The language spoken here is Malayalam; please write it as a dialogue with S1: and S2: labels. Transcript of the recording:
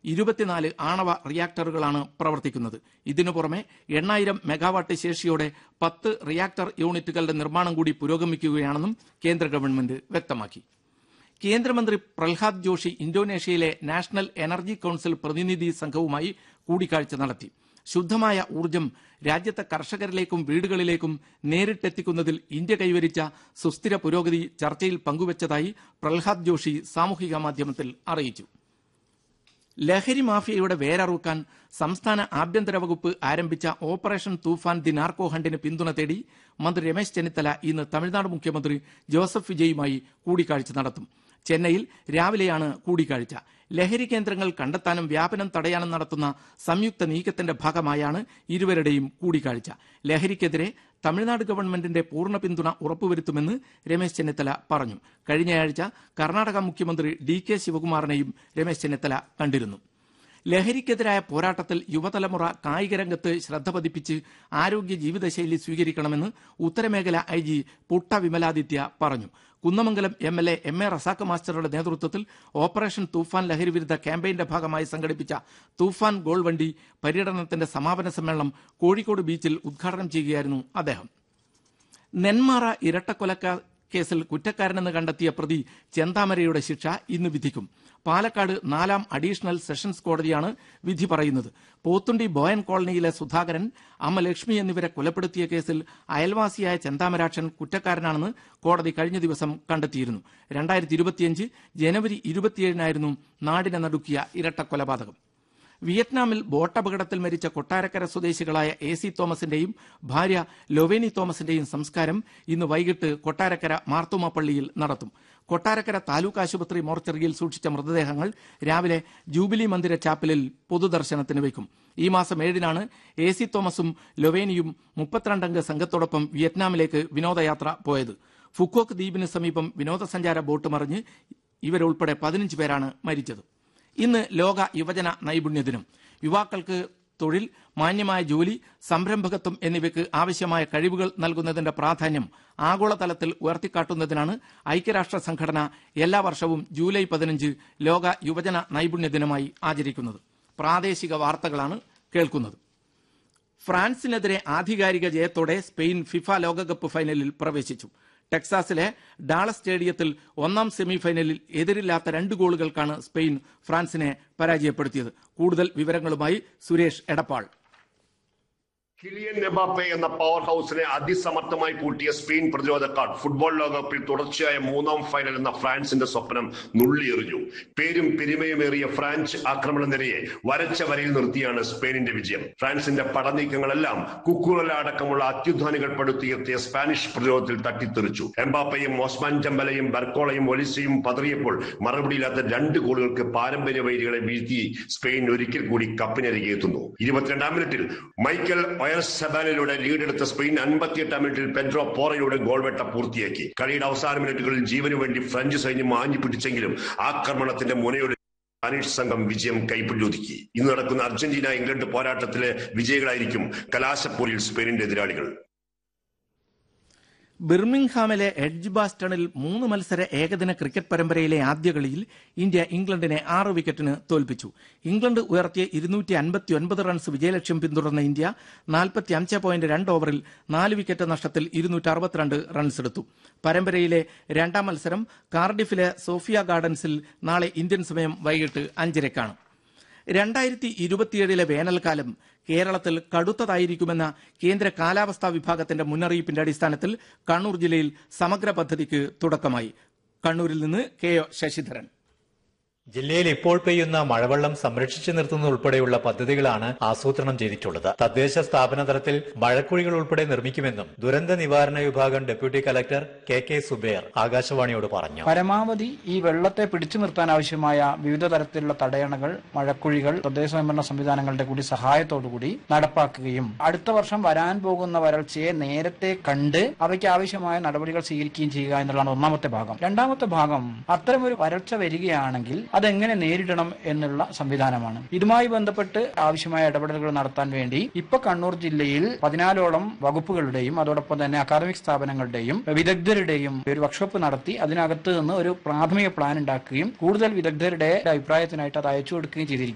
S1: ഇരുപത്തിനാല് ആണവ റിയാക്ടറുകളാണ് പ്രവർത്തിക്കുന്നത് ഇതിനു പുറമെ എണ്ണായിരം മെഗാവാട്ട് ശേഷിയോടെ പത്ത് റിയാക്ടർ യൂണിറ്റുകളുടെ നിർമ്മാണം കൂടി പുരോഗമിക്കുകയാണെന്നും കേന്ദ്ര ഗവൺമെന്റ് വ്യക്തമാക്കി കേന്ദ്രമന്ത്രി പ്രഹ്ലാദ് ജോഷി ഇന്തോനേഷ്യയിലെ നാഷണൽ എനർജി കൌൺസിൽ പ്രതിനിധി സംഘവുമായി കൂടിക്കാഴ്ച നടത്തി ശുദ്ധമായ ഊർജ്ജം രാജ്യത്തെ കർഷകരിലേക്കും വീടുകളിലേക്കും നേരിട്ടെത്തിക്കുന്നതിൽ ഇന്ത്യ കൈവരിച്ച സുസ്ഥിര പുരോഗതി ചർച്ചയിൽ പങ്കുവച്ചതായി പ്രഹ്ലാദ് ജോഷി സാമൂഹിക മാധ്യമത്തിൽ അറിയിച്ചു ലഹരി മാഫിയയുടെ വേരറുക്കാൻ സംസ്ഥാന ആഭ്യന്തര വകുപ്പ് ആരംഭിച്ച ഓപ്പറേഷൻ തൂഫാൻ ദി നാർക്കോ ഹണ്ടിന് പിന്തുണ തേടി മന്ത്രി രമേശ് ചെന്നിത്തല ഇന്ന് തമിഴ്നാട് മുഖ്യമന്ത്രി ജോസഫ് വിജയുമായി കൂടിക്കാഴ്ച നടത്തും ചെന്നൈയിൽ രാവിലെയാണ് കൂടിക്കാഴ്ച ലഹരി കേന്ദ്രങ്ങൾ കണ്ടെത്താനും വ്യാപനം തടയാനും നടത്തുന്ന സംയുക്ത നീക്കത്തിന്റെ ഭാഗമായാണ് ഇരുവരുടെയും കൂടിക്കാഴ്ച ലഹരിക്കെതിരെ തമിഴ്നാട് ഗവൺമെന്റിന്റെ പൂർണ്ണ പിന്തുണ ഉറപ്പുവരുത്തുമെന്ന് രമേശ് ചെന്നിത്തല പറഞ്ഞു കഴിഞ്ഞയാഴ്ച കർണാടക മുഖ്യമന്ത്രി ഡി കെ ശിവകുമാറിനെയും രമേശ് ചെന്നിത്തല കണ്ടിരുന്നു ലഹരിക്കെതിരായ പോരാട്ടത്തിൽ യുവതലമുറ കായികരംഗത്ത് ശ്രദ്ധ പതിപ്പിച്ച് ആരോഗ്യ ജീവിതശൈലി സ്വീകരിക്കണമെന്ന് ഉത്തരമേഖല ഐ ജി പുട്ട വിമലാദിത്യ പറഞ്ഞു Kunnamangalam M L A M A Razak മാസ്റ്ററുടെ നേതൃത്വത്തിൽ ഓപ്പറേഷൻ തൂഫാൻ ലഹരി വിരുദ്ധ ക്യാമ്പയിന്റെ ഭാഗമായി സംഘടിപ്പിച്ച തൂഫാൻ ഗോൾ വണ്ടി പര്യടനത്തിന്റെ സമാപന സമ്മേളനം കോഴിക്കോട് ബീച്ചിൽ ഉദ്ഘാടനം ചെയ്യുകയായിരുന്നു അദ്ദേഹം നെന്മാറ ഇരട്ടക്കൊലക്ക കേസിൽ കുറ്റക്കാരനെന്ന് കണ്ടെത്തിയ പ്രതി ചെന്താമരയുടെ ശിക്ഷ ഇന്ന് വിധിക്കും പാലക്കാട് നാലാം അഡീഷണൽ സെഷൻസ് കോടതിയാണ് വിധി പറയുന്നത് പോത്തുണ്ടി ബോയൻ കോളനിയിലെ സുധാകരൻ അമ്മ ലക്ഷ്മി എന്നിവരെ കൊലപ്പെടുത്തിയ കേസിൽ അയൽവാസിയായ ചെന്താമരാക്ഷൻ കുറ്റക്കാരനാണെന്ന് കോടതി കഴിഞ്ഞ ദിവസം കണ്ടെത്തിയിരുന്നു രണ്ടായിരത്തി ഇരുപത്തിയഞ്ച് ജനുവരി ഇരുപത്തിയേഴിനായിരുന്നു നാടിനെ നടുക്കിയ ഇരട്ടക്കൊലപാതകം വിയറ്റ്നാമിൽ ബോട്ടപകടത്തിൽ മരിച്ച കൊട്ടാരക്കര സ്വദേശികളായ എ സി തോമസിന്റെയും ഭാര്യ ലൊവേനി തോമസിന്റെയും സംസ്കാരം ഇന്ന് വൈകിട്ട് കൊട്ടാരക്കര മാർത്തോമ പള്ളിയിൽ നടത്തും കൊട്ടാരക്കര താലൂക്ക് ആശുപത്രി മോർച്ചറിയിൽ സൂക്ഷിച്ച മൃതദേഹങ്ങൾ രാവിലെ ജൂബിലി മന്ദിര ചാപ്പലിൽ പൊതുദർശനത്തിന് വയ്ക്കും ഈ മാസം ഏഴിനാണ് എ സി തോമസും ലൊവേനിയും മുപ്പത്തിരണ്ടംഗ സംഘത്തോടൊപ്പം വിയറ്റ്നാമിലേക്ക് വിനോദയാത്ര പോയത് ഫുക്കോക്ക് ദ്വീപിന് സമീപം വിനോദസഞ്ചാര ബോട്ട് മറിഞ്ഞ് ഇവരുൾപ്പെടെ പതിനഞ്ച് പേരാണ് മരിച്ചത് ഇന്ന് ലോക യുവജന നൈപുണ്യ ദിനം യുവാക്കൾക്ക് തൊഴിൽ മാന്യമായ ജോലി സംരംഭകത്വം എന്നിവയ്ക്ക് ആവശ്യമായ കഴിവുകൾ നൽകുന്നതിന്റെ പ്രാധാന്യം ആഗോളതലത്തിൽ ഉയർത്തിക്കാട്ടുന്നതിനാണ് ഐക്യരാഷ്ട്ര സംഘടന എല്ലാ വർഷവും ജൂലൈ പതിനഞ്ച് ലോക യുവജന നൈപുണ്യ ദിനമായി ആചരിക്കുന്നത് പ്രാദേശിക വാർത്തകളാണ് കേൾക്കുന്നത് ഫ്രാൻസിനെതിരെ ആധികാരിക ജയത്തോടെ സ്പെയിൻ ഫിഫ ലോകകപ്പ് ഫൈനലിൽ പ്രവേശിച്ചു ടെക്സാസിലെ ഡാളസ് സ്റ്റേഡിയത്തിൽ ഒന്നാം സെമിഫൈനലിൽ എതിരില്ലാത്ത രണ്ട് ഗോളുകൾക്കാണ് സ്പെയിൻ ഫ്രാൻസിനെ പരാജയപ്പെടുത്തിയത് കൂടുതൽ വിവരങ്ങളുമായി സുരേഷ് എടപ്പാൾ
S2: കിലിയൻ നെബാപ്പെ എന്ന പവർ ഹൌസിനെ അതിസമർത്ഥമായി പൂട്ടിയ സ്പെയിൻ പ്രതിരോധക്കാർ ഫുട്ബോൾ ലോകകപ്പിൽ തുടർച്ചയായ മൂന്നാം ഫൈനൽ എന്ന ഫ്രാൻസിന്റെ സ്വപ്നം നുള്ളിയെറിഞ്ഞു പേരും പെരുമയുമേറിയ ഫ്രാൻസ് ആക്രമണ നിരയെ വരച്ച വരയിൽ നിർത്തിയാണ് സ്പെയിനിന്റെ വിജയം ഫ്രാൻസിന്റെ പടനീക്കങ്ങളെല്ലാം കുക്കുറല അടക്കമുള്ള അത്യുധാനികൾ പടുത്തുയർത്തിയ സ്പാനിഷ് പ്രതിരോധത്തിൽ തട്ടിത്തെറിച്ചു എംബാപ്പയും ഓസ്മാൻ ജമ്പലയും ബർക്കോളയും ഒലിസയും പതറിയപ്പോൾ മറുപടിയില്ലാത്ത രണ്ട് ഗോളുകൾക്ക് പാരമ്പര്യ വൈരികളെ വീഴ്ത്തി സ്പെയിൻ ഒരിക്കൽ കൂടി കപ്പിനരികെ എത്തുന്നു ഇരുപത്തിരണ്ടാം മിനിറ്റിൽ മൈക്കൽ ഒയർസ് സെബാനിലൂടെ ലീഡെടുത്ത സ്പെയിൻ അൻപത്തിയെട്ടാം മിനിറ്റിൽ പെഡ്രോ പോറയുടെ ഗോൾവെട്ട പൂർത്തിയാക്കി കളിയുടെ അവസാന മിനിറ്റുകളിൽ ജീവനു വേണ്ടി ഫ്രഞ്ച് സൈന്യം ആഞ്ഞു പിടിച്ചെങ്കിലും ആക്രമണത്തിന്റെ മുനയുടെ സ്പാനിഷ് സംഘം വിജയം കൈപ്പിടിയൊതുക്കി ഇന്ന് നടക്കുന്ന അർജന്റീന ഇംഗ്ലണ്ട് പോരാട്ടത്തിലെ വിജയികളായിരിക്കും കലാശപ്പോരിൽ സ്പെയിനിന്റെ എതിരാളികൾ
S1: ബിർമിംഗ്ഹാമിലെ എഡ്ജ് ബാസ്റ്റണിൽ മൂന്ന് മത്സര ഏകദിന ക്രിക്കറ്റ് പരമ്പരയിലെ ആദ്യ കളിയിൽ ഇന്ത്യ ഇംഗ്ലണ്ടിനെ ആറ് വിക്കറ്റിന് തോൽപ്പിച്ചു ഇംഗ്ലണ്ട് ഉയർത്തിയ ഇരുന്നൂറ്റി അൻപത്തി ഒൻപത് റൺസ് വിജയലക്ഷ്യം പിന്തുടർന്ന ഇന്ത്യ നാൽപ്പത്തി അഞ്ച് പോയിന്റ് രണ്ട് ഓവറിൽ നാല് വിക്കറ്റ് നഷ്ടത്തിൽ ഇരുന്നൂറ്റി അറുപത്തിരണ്ട് റൺസ് എടുത്തു പരമ്പരയിലെ രണ്ടാം മത്സരം കാർഡിഫിലെ സോഫിയ ഗാർഡൻസിൽ നാളെ ഇന്ത്യൻ സമയം വൈകിട്ട് അഞ്ചരക്കാണ് രണ്ടായിരത്തി ഇരുപത്തിയേഴിലെ വേനൽക്കാലം കേരളത്തിൽ കടുത്തതായിരിക്കുമെന്ന കേന്ദ്ര കാലാവസ്ഥാ വിഭാഗത്തിന്റെ മുന്നറിയിപ്പിന്റെ അടിസ്ഥാനത്തിൽ കണ്ണൂർ ജില്ലയിൽ സമഗ്ര പദ്ധതിക്ക് തുടക്കമായി കണ്ണൂരിൽ നിന്ന് കെ ഒ ശശിധരൻ
S3: ജില്ലയിൽ ഇപ്പോൾ പെയ്യുന്ന മഴവെള്ളം സംരക്ഷിച്ചു നിർത്തുന്നത് ഉൾപ്പെടെയുള്ള പദ്ധതികളാണ് ആസൂത്രണം ചെയ്തിട്ടുള്ളത് തദ്ദേശ സ്ഥാപന തലത്തിൽ മഴക്കുഴികൾ ഉൾപ്പെടെ നിർമ്മിക്കുമെന്നും ദുരന്ത നിവാരണ വിഭാഗം deputy collector K K Zubair ആകാശവാണിയോട് പറഞ്ഞു
S4: പരമാവധി ഈ വെള്ളത്തെ പിടിച്ചു നിർത്താൻ ആവശ്യമായ വിവിധ തരത്തിലുള്ള തടയണകൾ മഴക്കുഴികൾ തദ്ദേശ സ്വയംഭരണ സംവിധാനങ്ങളുടെ കൂടി സഹായത്തോടുകൂടി നടപ്പാക്കുകയും അടുത്ത വർഷം വരാൻ പോകുന്ന വരൾച്ചയെ നേരത്തെ കണ്ട് അവയ്ക്ക് ആവശ്യമായ നടപടികൾ സ്വീകരിക്കുകയും ചെയ്യുക എന്നുള്ളതാണ് ഒന്നാമത്തെ ഭാഗം രണ്ടാമത്തെ ഭാഗം അത്തരമൊരു വരൾച്ച വരികയാണെങ്കിൽ അതെങ്ങനെ നേരിടണം എന്നുള്ള സംവിധാനമാണ് ഇതുമായി ബന്ധപ്പെട്ട് ആവശ്യമായ ഇടപെടലുകൾ നടത്താൻ വേണ്ടി ഇപ്പൊ കണ്ണൂർ ജില്ലയിൽ പതിനാലോളം വകുപ്പുകളുടെയും അതോടൊപ്പം തന്നെ അക്കാദമിക് സ്ഥാപനങ്ങളുടെയും വിദഗ്ധരുടെയും ഒരു വർക്ക്ഷോപ്പ് നടത്തി അതിനകത്ത് നിന്ന് ഒരു പ്രാഥമിക പ്ലാൻ ഉണ്ടാക്കുകയും കൂടുതൽ വിദഗ്ധരുടെ അഭിപ്രായത്തിനായിട്ട് അത് അയച്ചു കൊടുക്കുകയും ചെയ്തിരിക്കും